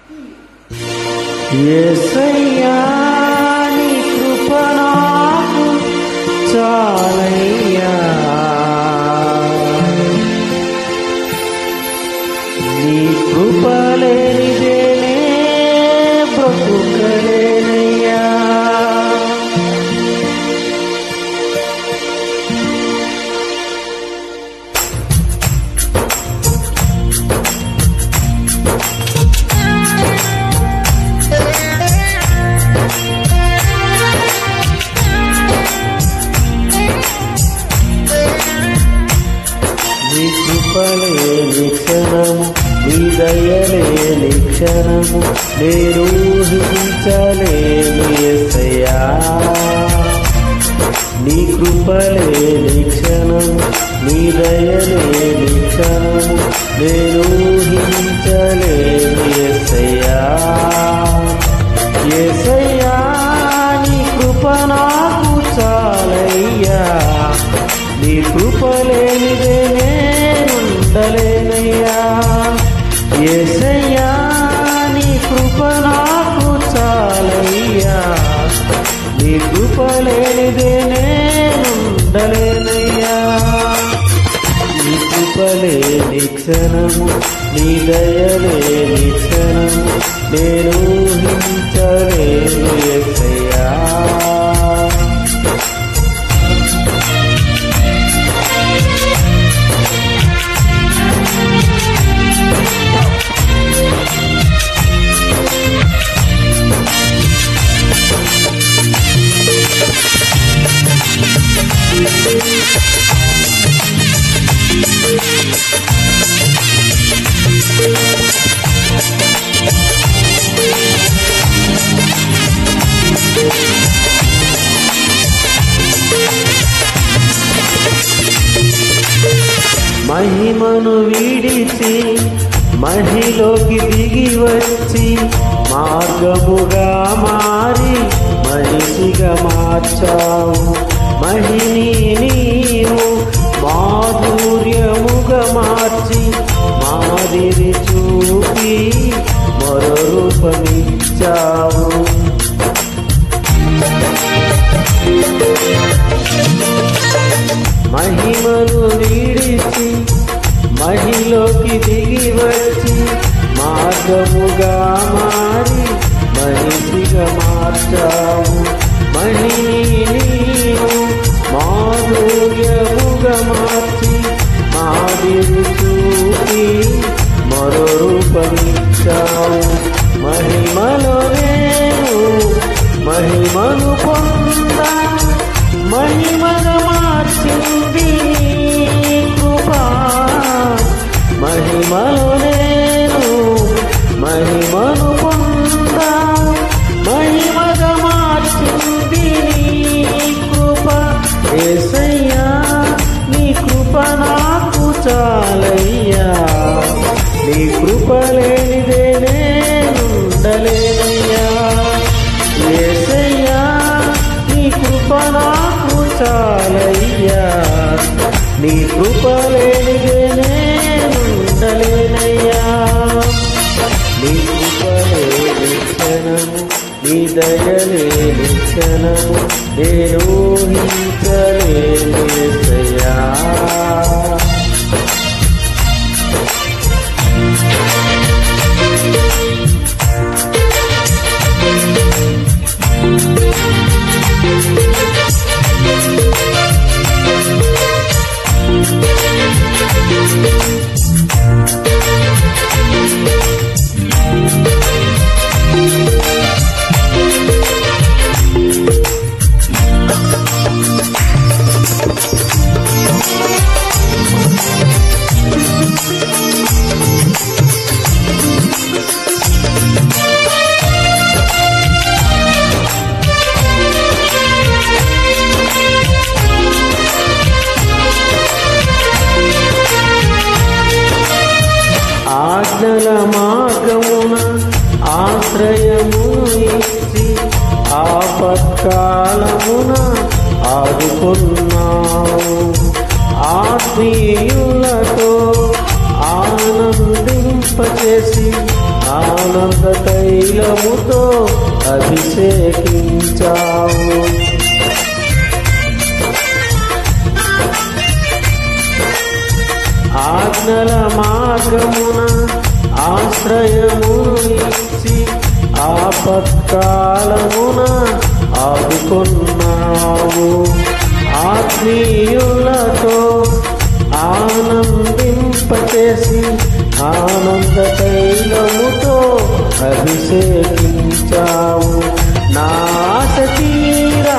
యేసయ్యా నీ కృప నాకు చాలయ్యా నీ కృప లేనిదేనే బ్రతుకలేనయ్యా నీ కృపలేని క్షణము నీ దయలేని క్షణము నేను ఊహించలేను ఎసయ్యా నీ కృపలేని క్షణము నీ దయలేని క్షణము నేను ఊహించలేను ఎసయ్యా ఎసయ్యా నీ కృప నాకు చాలయ్యా నీ కృప లేనిదే నేనుండలేనయ్యా ఏసయ్యా నీ కృప నాకు చాలయ్యా నీ కృప లేనిదే నేనుండలేనయ్యా నీ కృప లేని క్షణము నీ దయలేని క్షణము నేను ఊహించలేను ఏసయ్యా మహిమను వీడిచి మహిలోకి దిగి వచ్చి మార్గముగా మారి మనిషిగా మార్చావు మహిని నీవు మాధుర్యముగా మార్చి మాదిరి చూపి మరో రూపమిచ్చావు మహిమను వీడిచి మహిలోకి దిగి వచ్చి మార్గముగా మారి మనిషిగా మార్చావు మహిని నీవు మాధుర్యముగా మార్చి మాదిరి చూపి మరో రూపమిచ్చావు మహిమలో నేను మహిమను పొందా మహిమగా మార్చింది నీ కృప మహిమలో నేను మహిమను పొందా మహిమగా మార్చింది నీ కృప ఏసయ్యా నీ కృప నాకు చాలయ్యా నీ కృప లేనిదే నేనుండలేనయ్యా ఏసయ్యా నీ కృప నాకు చాలయ్యా నీ కృప లేనిదే నేనుండలేనయ్యా నీ కృప లేని క్షణము నీ దయలేని క్షణము నేను ఊహించలేను ఏసయ్యా ఆజ్ఞల మార్గమున ఆశ్రయమును ఇచ్చి ఆపత్కాలమున ఆదుకున్నావు ఆత్మీయులతో ఆనందింపచేసి ఆనంద తైలముతో అభిషేకించావు ఆజ్ఞల మార్గమున ఆశ్రయమును ఇచ్చి ఆపత్కాలమున ఆదుకొన్నావు ఆత్మీయులతో ఆనందింపచేసి ఆనంద తైలముతో అభిషేకించావు నా ఆశ తీరా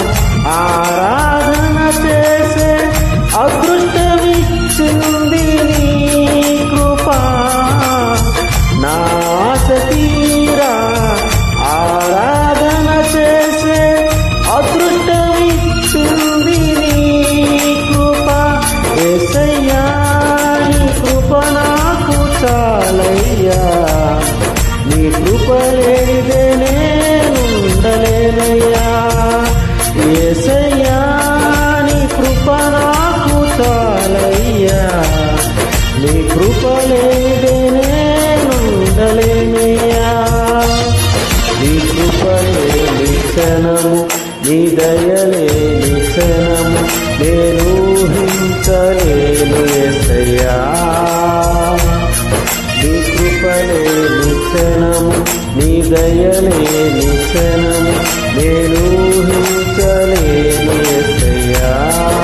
ఆరాధన చేసే అదృష్టమిచ్చింది నీ కృపా నా ఆశ తీరా ఆరాధన చేసే అదృష్టమిచ్చింది నీ కృప ఏసయ్యా నీ కృప నాకు చాలయ్యా నీ కృప లేనిదే నేనుండలేనయ్యా ఏసయ్యా నీ కృప నాకు చాలయ్యా నీ కృప లేనిదే నేనుండలేనయ్యా నీ కృప లేని క్షణము నీ దయలేని క్షణము నేను ఊహించలేను ఎసయ్యా నీ కృపలేని క్షణము నీ దయలేని క్షణము నేను ఊహించలేను ఎసయ్యా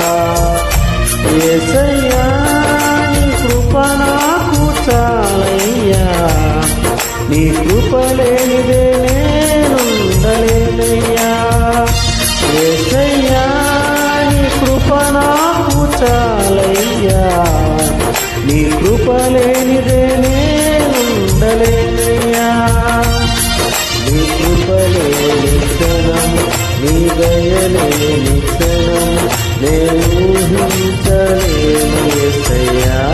ఎసయ్యా నీ కృప నాకు చాలయ్యా నీ కృప లేనిదే నేనుండలేనయ్యా ఏసయ్యా నీ కృప నాకు చాలయ్యా నీ కృప లేనిదే నేనుండలేనయ్యా నీ కృప లేని క్షణము నీ దయలేని క్షణము నేను ఊహించలేను ఏసయ్యా